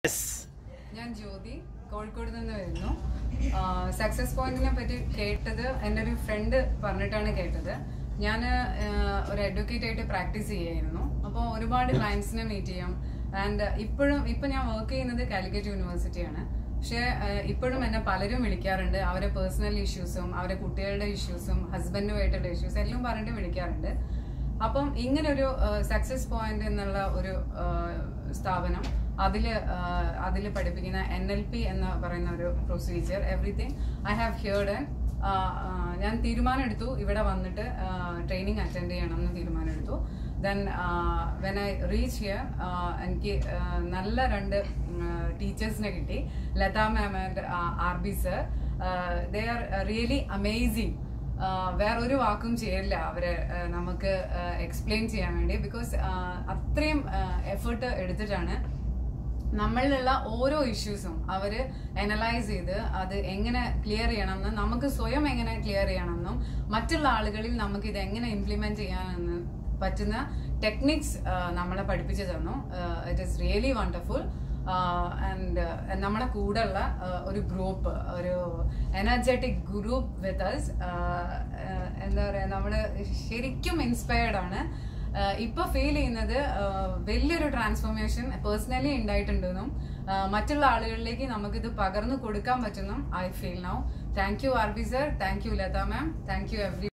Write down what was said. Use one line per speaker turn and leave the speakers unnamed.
ഞാൻ ജ്യോതി കോഴിക്കോട് നിന്ന് വരുന്നു സക്സസ് പോയിന്റിനെ പറ്റി കേട്ടത് എൻ്റെ ഒരു ഫ്രണ്ട് പറഞ്ഞിട്ടാണ് കേട്ടത് ഞാൻ ഒരു അഡ്വക്കേറ്റ് ആയിട്ട് പ്രാക്ടീസ് ചെയ്യായിരുന്നു അപ്പോൾ ഒരുപാട് ക്ലയൻസിനെ മീറ്റ് ചെയ്യാം ആൻഡ് ഇപ്പോഴും ഇപ്പം ഞാൻ വർക്ക് ചെയ്യുന്നത് കാലിക്കറ്റ് യൂണിവേഴ്സിറ്റിയാണ് പക്ഷേ ഇപ്പോഴും എന്നെ പലരും വിളിക്കാറുണ്ട് അവരെ പേഴ്സണൽ ഇഷ്യൂസും അവരെ കുട്ടികളുടെ ഇഷ്യൂസും ഹസ്ബൻഡുമായിട്ടുള്ള ഇഷ്യൂസ് എല്ലാം പറഞ്ഞിട്ട് വിളിക്കാറുണ്ട് അപ്പം ഇങ്ങനൊരു സക്സസ് പോയിന്റ് എന്നുള്ള ഒരു ആ, സ്ഥാപനം അതിൽ അതിൽ പഠിപ്പിക്കുന്ന എൻ എൽ പി എന്ന് പറയുന്ന ഒരു procedure everything I have heard ഞാൻ തീരുമാനം എടുത്തു ഇവിടെ വന്നിട്ട് ട്രെയിനിങ് അറ്റൻഡ് ചെയ്യണം എന്ന് തീരുമാനം എടുത്തു then when I reach here എനിക്ക് ആ, നല്ല രണ്ട് ടീച്ചേഴ്സിനെ കിട്ടി Latha ma'am and R B sir they are really amazing വേറൊരു വാക്കും ചെയ്യില്ല അവരെ ആ, നമുക്ക് എക്സ്പ്ലെയിൻ ചെയ്യാൻ വേണ്ടി ബിക്കോസ് അത്രയും എഫേർട്ട് എടുത്തിട്ടാണ് നമ്മളിലുള്ള ഓരോ ഇഷ്യൂസും അവര് അനലൈസ് ചെയ്ത് അത് എങ്ങനെ ക്ലിയർ ചെയ്യണമെന്ന് നമുക്ക് സ്വയം എങ്ങനെ ക്ലിയർ ചെയ്യണമെന്നും മറ്റുള്ള ആളുകളിൽ നമുക്ക് ഇത് എങ്ങനെ ഇംപ്ലിമെന്റ് ചെയ്യാനെന്ന് പറ്റുന്ന ടെക്നിക്സ് നമ്മളെ പഠിപ്പിച്ചു തന്നു it is really wonderful and നമ്മളെ കൂടെയുള്ള uh, ഒരു ഗ്രൂപ്പ് ഒരു എനർജറ്റിക് ഗ്രൂപ്പ് വിത്ത് അസ് എന്താ പറയുക നമ്മൾ ശരിക്കും ഇൻസ്പയർഡ് ആണ് ആഹ് ഇപ്പൊ ഫീൽ ചെയ്യുന്നത് ആഹ് വലിയൊരു ട്രാൻസ്ഫോർമേഷൻ പേഴ്സണലി ഉണ്ടായിട്ടുണ്ടെന്നും ആഹ് മറ്റുള്ള ആളുകളിലേക്ക് നമുക്കിത് പകർന്നു കൊടുക്കാൻ പറ്റുന്നു I feel now thank you R B sir thank you Latha ma'am thank you every